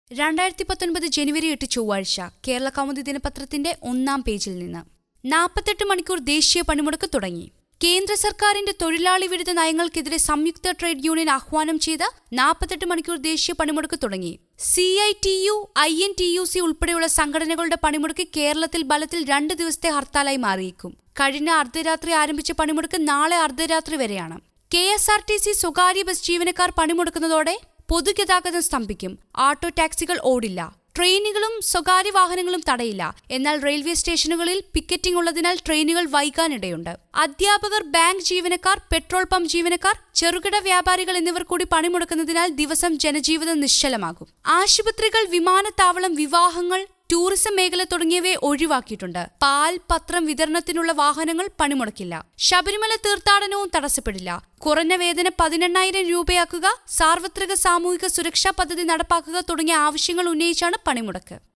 രണ്ടായിരത്തി പത്തൊൻപത് ജനുവരി എട്ട് ചൊവ്വാഴ്ച കേരള കൗമുദി ദിനപത്രത്തിന്റെ ഒന്നാം പേജിൽ നിന്ന് നാൽപ്പത്തെട്ട് മണിക്കൂർ ദേശീയ പണിമുടക്ക് തുടങ്ങി കേന്ദ്ര സർക്കാരിന്റെ തൊഴിലാളി വിരുദ്ധ നയങ്ങൾക്കെതിരെ സംയുക്ത ട്രേഡ് യൂണിയൻ ആഹ്വാനം ചെയ്ത നാൽപ്പത്തെട്ട് മണിക്കൂർ ദേശീയ പണിമുടക്ക് തുടങ്ങി C I T U I N T U C ഉൾപ്പെടെയുള്ള സംഘടനകളുടെ പണിമുടക്ക് കേരളത്തിൽ ബലത്തിൽ രണ്ട് ദിവസത്തെ ഹർത്താലായി മാറിയേക്കും കഴിഞ്ഞ അർദ്ധരാത്രി ആരംഭിച്ച പണിമുടക്ക് നാളെ അർദ്ധരാത്രി വരെയാണ് K S R T C സ്വകാര്യ ബസ് ജീവനക്കാർ പണിമുടക്കുന്നതോടെ പൊതുഗതാഗതം സ്തംഭിക്കും ഓട്ടോ ടാക്സികൾ ഓടില്ല ട്രെയിനുകളും സ്വകാര്യ വാഹനങ്ങളും തടയില്ല എന്നാൽ റെയിൽവേ സ്റ്റേഷനുകളിൽ പിക്കറ്റിംഗ് ഉള്ളതിനാൽ ട്രെയിനുകൾ വൈകാനിടയുണ്ട് അധ്യാപകർ ബാങ്ക് ജീവനക്കാർ പെട്രോൾ പമ്പ് ജീവനക്കാർ ചെറുകിട വ്യാപാരികൾ എന്നിവർ കൂടി പണിമുടക്കുന്നതിനാൽ ദിവസം ജനജീവിതം നിശ്ചലമാകും ആശുപത്രികൾ വിമാനത്താവളം വിവാഹങ്ങൾ ടൂറിസം മേഖല തുടങ്ങിയവയെ ഒഴിവാക്കിയിട്ടുണ്ട് പാൽ പത്രം വിതരണത്തിനുള്ള വാഹനങ്ങൾ പണിമുടക്കില്ല ശബരിമല തീർത്ഥാടനവും തടസ്സപ്പെടില്ല കുറഞ്ഞ വേതനം പതിനെണ്ണായിരം രൂപയാക്കുക സാർവത്രിക സാമൂഹിക സുരക്ഷാ പദ്ധതി നടപ്പാക്കുക തുടങ്ങിയ ആവശ്യങ്ങൾ ഉന്നയിച്ചാണ് പണിമുടക്ക്